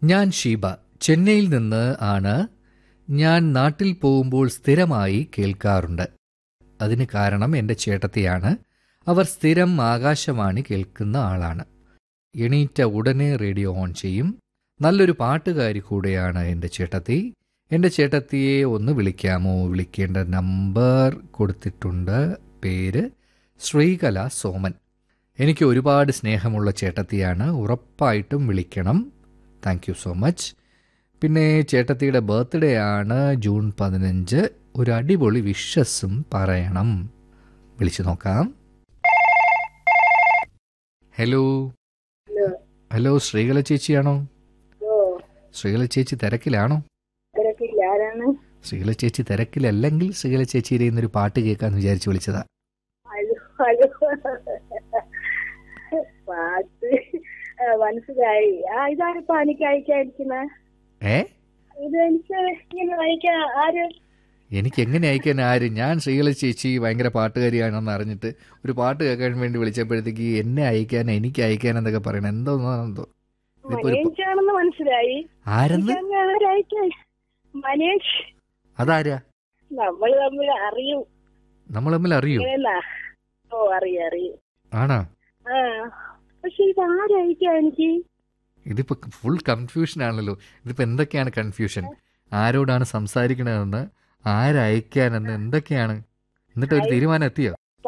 ഞാൻ ഷീബ ചെന്നൈയിൽ നിന്ന് ആണ് ഞാൻ നാട്ടിൽ പോകുമ്പോൾ സ്ഥിരമായി കേൾക്കാറുണ്ട് അതിന് കാരണം എൻ്റെ ചേട്ടത്തിയാണ് അവർ സ്ഥിരം ആകാശവാണി കേൾക്കുന്ന ആളാണ് എണീറ്റ ഉടനെ റേഡിയോ ഓൺ ചെയ്യും നല്ലൊരു പാട്ടുകാരി കൂടെയാണ് എൻ്റെ ചേട്ടത്തി എൻ്റെ ചേട്ടത്തിയെ ഒന്ന് വിളിക്കാമോ വിളിക്കേണ്ട നമ്പർ കൊടുത്തിട്ടുണ്ട് പേര് ശ്രീകല സോമൻ എനിക്ക് ഒരുപാട് സ്നേഹമുള്ള ചേട്ടത്തിയാണ് ഉറപ്പായിട്ടും വിളിക്കണം താങ്ക് യു സോ മച്ച് പിന്നെ ചേട്ടത്തിയുടെ ബർത്ത്ഡേ ആണ് ജൂൺ പതിനഞ്ച് ഒരു അടിപൊളി വിഷസും പറയണം വിളിച്ചു നോക്കാം ഹലോ ഹലോ ഹലോ ശ്രീകല ചേച്ചിയാണോ ഓ ശ്രീകല ചേച്ചി തിരക്കിലാണോ തിരക്കില്ല ആരാണ് ശ്രീകല ചേച്ചി തിരക്കിലല്ലെങ്കിൽ ശ്രീകല ചേച്ചിയുടെ ഇന്നൊരു പാട്ട് കേൾക്കാന്ന് വിചാരിച്ച് വിളിച്ചതാ ഹലോ ഹലോ പാട്ട് ആ, മനസ്സിലായി ആ ഇതാരിപ്പോ എനിക്ക് അയക്കാതിരിക്കുന്ന ഏ ഇത് എനിക്ക് ഇങ്ങനെ അയക്കാൻ ആര് എനിക്ക് എങ്ങനെ അയക്കാൻ ആര് ഞാൻ ശ്രീകല ചേച്ചി ഭയങ്കര പാട്ടുകാരിയാണെന്ന് അറിഞ്ഞിട്ട് ഒരു പാട്ട് കേൾക്കാൻ വേണ്ടി വിളിച്ചപ്പോഴത്തേക്ക് എന്നെ അയക്കാൻ എനിക്ക് അയക്കാൻ എന്നൊക്കെ പറയണം എന്തോ എന്തോ ഇതിപ്പോ ഒരു പ- മനേഷാണെന്ന് മനസ്സിലായി ആരെന്ന് എനിക്ക് അങ്ങ് ആരയക്കാൻ മനേഷ് അതാരാ നമ്മൾ തമ്മിൽ അറിയും നമ്മൾ തമ്മിൽ അറിയോ ഇങ്ങനെന്നാ ഓ അറിയും അറിയും ആണോ ആ പക്ഷെ ഇത് ആരയക്കാൻ എനിക്ക് ഇതിപ്പോ ഫുൾ കൺഫ്യൂഷൻ ആണല്ലോ ഇതിപ്പോ എന്തൊക്കെയാണ് കൺഫ്യൂഷൻ ആരോടാണ് സംസാരിക്കണതെന്ന് ആരയക്കാനെന്ന് എന്തൊക്കെയാണ് എന്നിട്ട് ഒരു തീരുമാനം എത്തിയോ